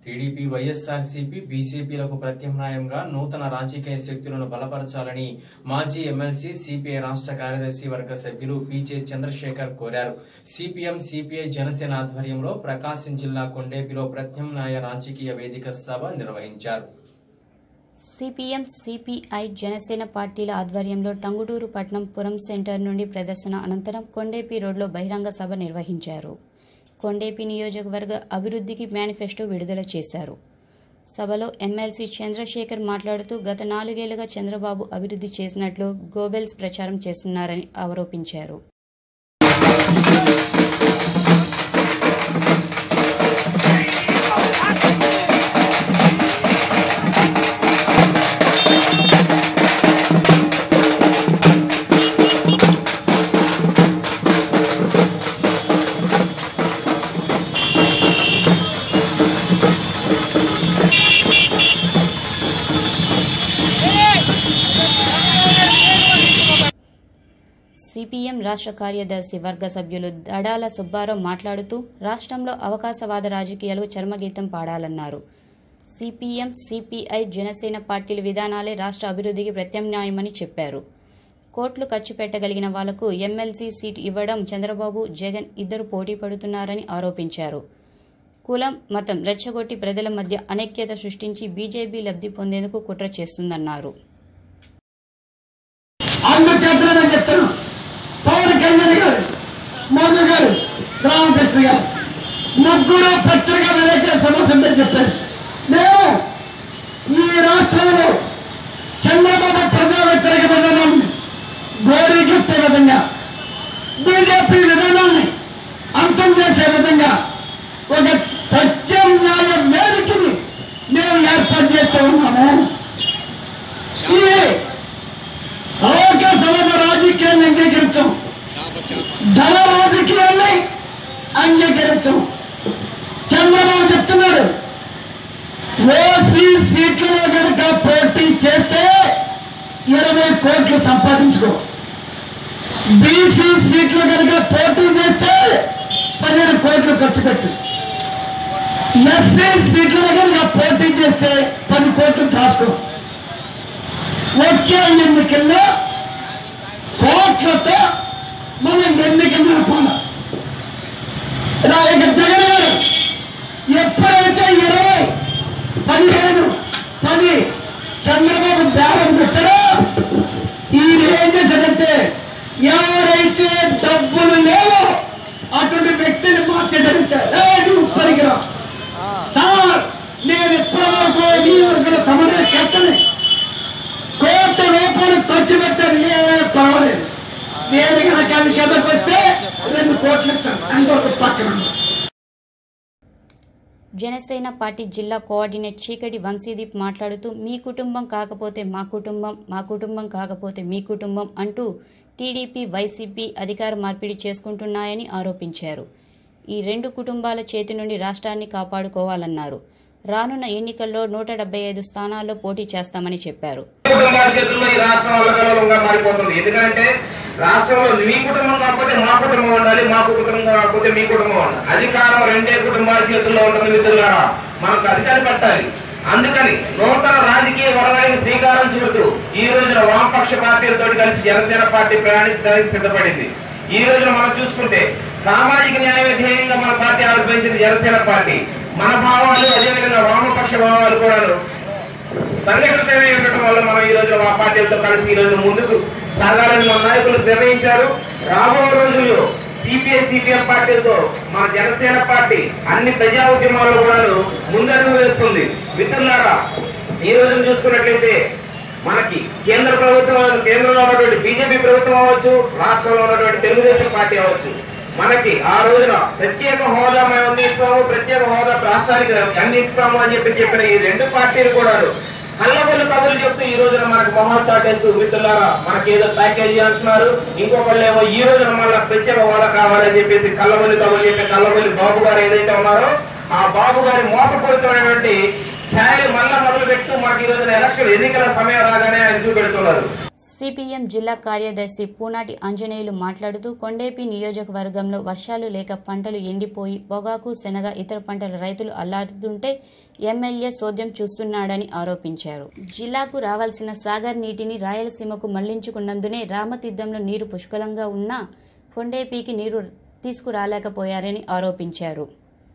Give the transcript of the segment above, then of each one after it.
TDP YSRCP బీజేపీలకు ప్రత్యామ్నాయంగా నూతన రాజకీయ శక్తులను బలపరచాలని మాజీ ఎమ్మెల్సీ సిపిఐ రాష్ట్ర కార్యదర్శి వర్గ సభ్యులు పీజే చంద్రశేఖర్ కోరారు సిపిఎం సిపిఐ జనసేన ఆధ్వర్యంలో ప్రకాశం జిల్లా కొండేపిలో ప్రత్యామ్నాయ రాజకీయ వేదిక సభ నిర్వహించారు సిపిఎం సిపిఐ జనసేన పార్టీల ఆధ్వర్యంలో టంగుటూరు పట్నం పురం సెంటర్ నుండి ప్రదర్శన అనంతరం కొండేపి రోడ్లో బహిరంగ సభ నిర్వహించారు కొండేపి నియోజకవర్గ అభివృద్ధికి మేనిఫెస్టో విడుదల చేశారు సభలో ఎమ్మెల్సీ చంద్రశేఖర్ మాట్లాడుతూ గత నాలుగేళ్లుగా చంద్రబాబు అభివృద్ధి చేసినట్లు గోబెల్స్ ప్రచారం చేస్తున్నారని ఆరోపించారు సిపిఎం రాష్ట్ర కార్యదర్శి వర్గ సభ్యులు దడాల సుబ్బారావు మాట్లాడుతూ రాష్ట్రంలో అవకాశవాద రాజకీయాలు చర్మగీతం పాడాలన్నారు సిపిఎం సిపిఐ జనసేన పార్టీల విధానాలే రాష్ట్ర అభివృద్ధికి ప్రత్యామ్నాయమని చెప్పారు కోట్లు ఖర్చు పెట్టగలిగిన వాళ్లకు ఎమ్మెల్సీ సీట్ ఇవ్వడం చంద్రబాబు జగన్ ఇద్దరు పోటీ పడుతున్నారని ఆరోపించారు కులం మతం రెచ్చగొట్టి ప్రజల మధ్య అనైక్యత సృష్టించి బీజేపీ లబ్ధి పొందేందుకు కుట్ర చేస్తుందన్నారు అందుచేతనే చెప్తాను పవన్ కళ్యాణ్ గారు మోదీ గారు రామకృష్ణ గారు ముగ్గురు పత్రికా విలేకరుల సమస్య ఉందని చెప్పారు మేము ఈ రాష్ట్రంలో చంద్రబాబు ప్రజా వ్యతిరేక విధానాన్ని గోరిగిట్టే విధంగా బీజేపీ విధానాన్ని అంతం చేసే విధంగా ఒక ప్రత్యామ్నాయ వేదికని మేము ఏర్పాటు చేస్తూ ఉన్నాము ఇది అవకాశవాద రాజకీయాన్ని అంగీకరించాం ధన రాజకీయాన్ని అంగీకరించాం చంద్రబాబు చెప్తున్నాడు ఓసీ సీట్లలో కనుక పోటీ చేస్తే ఇరవై కోట్లు సంపాదించుకో బీసీ సీట్లు కనుక పోటీ చేస్తే పదిహేను కోట్లు ఖర్చు పెట్టు ఎస్సీ సీట్లలో కనుక పోటీ చేస్తే పది కోట్లు దాచుకో వచ్చే ఎన్నికల్లో కోట్లతో మనం ఎన్నికలు నడపాలి ఇలా ఇక జగన్ గారు ఎప్పుడైతే ఇరవై పదిహేను పది చంద్రబాబు బేరం పెట్టారో ఈయన ఏం చేశాడంటే ఎవరైతే డబ్బులు లేవో అటువంటి వ్యక్తిని మార్చేశాడంటే "ఏ, నువ్వు పరిగిరా సార్ నేను ఇప్పటి వరకు నియోజకవర్గ సమన్వయ కట్టని కోటి రూపాయలు ఖర్చు పెట్టారు ఏ పర్వాలేదు నేను కనుక అది కిందకు వస్తే రెండు కోట్లు ఇస్తాను ఇంకొక పక్కన ఉంది. జనసేన పార్టీ జిల్లా కోఆర్డినేట్ చీకటి వంశీదీప్ మాట్లాడుతూ మీ కుటుంబం కాకపోతే మా కుటుంబం మా కుటుంబం కాకపోతే మీ కుటుంబం అంటూ టీడీపీ వైసీపీ అధికార మార్పిడి చేసుకుంటున్నాయని ఆరోపించారు ఈ రెండు కుటుంబాల చేతి నుండి రాష్ట్రాన్ని కాపాడుకోవాలన్నారు రానున్న ఎన్నికల్లో నూట డెబ్బై ఐదు స్థానాల్లో పోటీ చేస్తామని చెప్పారు కుటుంబాల చేతుల్లో ఈ రాష్ట్రం అల్లకల్లోలంగా మారిపోతుంది ఎందుకంటే రాష్ట్రంలో మీ కుటుంబం కాకపోతే మా కుటుంబం ఉండాలి మా కుటుంబం కాకపోతే మీ కుటుంబం ఉండాలి అధికారం రెండే కుటుంబాల చేతుల్లో ఉంటుంది మిత్రులారా మనకు అధికారం పట్టాలి అందుకని నూతన రాజకీయ వరవడికి శ్రీకారం చుడుతూ ఈ రోజున వామపక్ష పార్టీలతో కలిసి జనసేన పార్టీ ప్రయాణించడానికి సిద్ధపడింది ఈ రోజున మనం చూసుకుంటే సామాజిక న్యాయ ధ్యేయంగా మన పార్టీ ఆవిర్భవించింది జనసేన పార్టీ మన భావాలు అదేవిధంగా వామపక్ష భావాలు కూడా సంఘటితమై ఉండటం వల్ల మనం ఈ రోజు మా పార్టీలతో కలిసి ఈ రోజు ముందుకు సాగాలని మన నాయకులు నిర్ణయించారు రాబో రోజుల్లో సిపిఐ సిపిఎం పార్టీలతో మన జనసేన పార్టీ అన్ని ప్రజా ఉద్యమాల్లో కూడా ముందడుగు వేస్తుంది మిత్రులారా ఈ రోజు చూసుకున్నట్లయితే మనకి కేంద్ర ప్రభుత్వం కేంద్రంలో ఉన్నటువంటి బీజేపీ ప్రభుత్వం అవ్వచ్చు రాష్ట్రంలో ఉన్నటువంటి తెలుగుదేశం పార్టీ అవ్వచ్చు మనకి ఆ రోజున ప్రత్యేక హోదా మేము అందిస్తాము ప్రత్యేక హోదా రాష్ట్రానికి అందిస్తాము అని చెప్పి చెప్పిన ఈ రెండు పార్టీలు కూడా కళ్ళబొల్లు కబుర్లు చెప్తూ ఈ రోజున మనకు మొహం చాటేస్తూ మిత్రులారా మనకి ఏదో ప్యాకేజీ అంటున్నారు ఇంకొకళ్ళు ఏమో ఈ రోజున మళ్ళీ ప్రత్యేక హోదా కావాలని చెప్పేసి కళ్ళబొల్లి కబుర్లు చెప్పి కళ్ళబొల్లి బాబు గారు ఏదైతే ఉన్నారో ఆ బాబు గారి మోసపూరితమైనటువంటి ఛాయలు మళ్ళా మొదలు పెడుతూ మాకు ఈ రోజున ఎలక్షన్ ఎన్నికల సమయం రాగానే ఆయన చూపెడుతున్నారు సిపిఎం జిల్లా కార్యదర్శి పూనాటి ఆంజనేయులు మాట్లాడుతూ కొండేపి నియోజకవర్గంలో వర్షాలు లేక పంటలు ఎండిపోయి పొగాకు శనగ ఇతర పంటల రైతులు అల్లాడుతుంటే ఎమ్మెల్యే సోద్యం చూస్తున్నాడని ఆరోపించారు జిల్లాకు రావాల్సిన సాగర్ నీటిని రాయలసీమకు మళ్లించుకున్నందునే రామతీర్థంలో నీరు పుష్కలంగా ఉన్నా కొండేపికి నీరు తీసుకురాలేకపోయారని ఆరోపించారు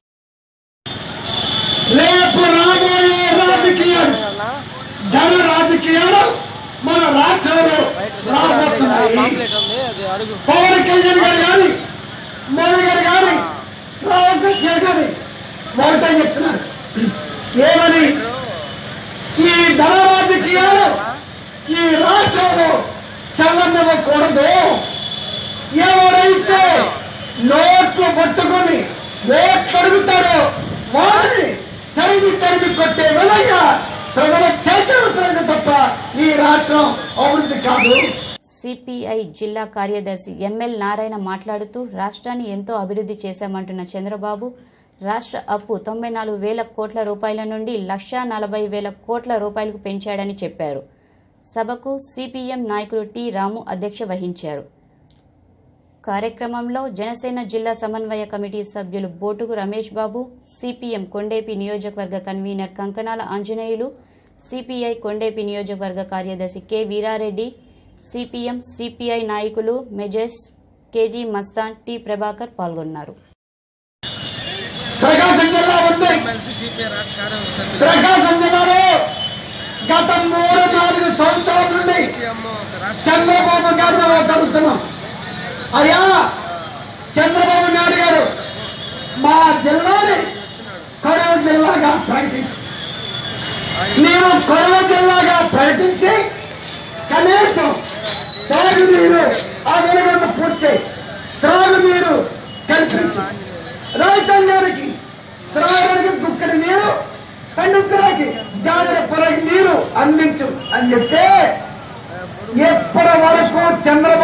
రేపు రాబోయే రాజకీయాలు జన రాజకీయాలు మన రాష్ట్రంలో రాబోతున్నాయి పవన్ కళ్యాణ్ గారు కానీ మోడీ గారు కానీ రామకృష్ణ గారు కానీ ఒకటే చెప్తున్నారు ఏమని ఈ ధన రాజకీయాలు ఈ రాష్ట్రంలో చల్లనివ్వకూడదు ఎవరైతే నోట్లు పట్టుకొని ఓట్లు అడుగుతాడో వారిని తరిమి తరిమి కొట్టే విధంగా ప్రజల చైతన్యం తప్ప ఈ రాష్ట్రం అభివృద్ధి కాదు సిపిఐ జిల్లా కార్యదర్శి ఎంఎల్ నారాయణ మాట్లాడుతూ రాష్ట్రాన్ని ఎంతో అభివృద్ధి చేశామంటున్న చంద్రబాబు రాష్ట్ర అప్పు తొంభై నాలుగు వేల కోట్ల రూపాయల నుండి లక్షా నలభై వేల కోట్ల రూపాయలకు పెంచాడని చెప్పారు సభకు సిపిఎం నాయకులు టి రాము అధ్యక్ష వహించారు కార్యక్రమంలో జనసేన జిల్లా సమన్వయ కమిటీ సభ్యులు బోటుకు రమేష్ బాబు సిపిఎం కొండేపి నియోజకవర్గ కన్వీనర్ కంకనాల ఆంజనేయులు సిపిఐ కొండేపి నియోజకవర్గ కార్యదర్శి కె వీరారెడ్డి సిపిఎం సిపిఐ నాయకులు మెజెస్ కేజీ మస్తాన్ టి ప్రభాకర్ పాల్గొన్నారు ప్రకాశం జిల్లా ఉంది ప్రకాశం జిల్లాలో గత మూడు నాలుగు సంవత్సరాల నుండి చంద్రబాబు గారిని మాట్లాడుతున్నాం అయ్యా చంద్రబాబు నాయుడు గారు మా జిల్లాని కరువు జిల్లాగా ప్రకటించి మేము కరువు జిల్లాగా ప్రకటించి కనీసం తాగునీరు ఆ వెలుగును పూర్తి త్రాగునీరు కల్పించి రైతాంగానికి త్రాగడానికి గుక్కడి నీరు పండించడానికి జాగ్రత్త పొరకి నీరు అందించు అని చెప్తే ఎప్పటి వరకు చంద్రబాబు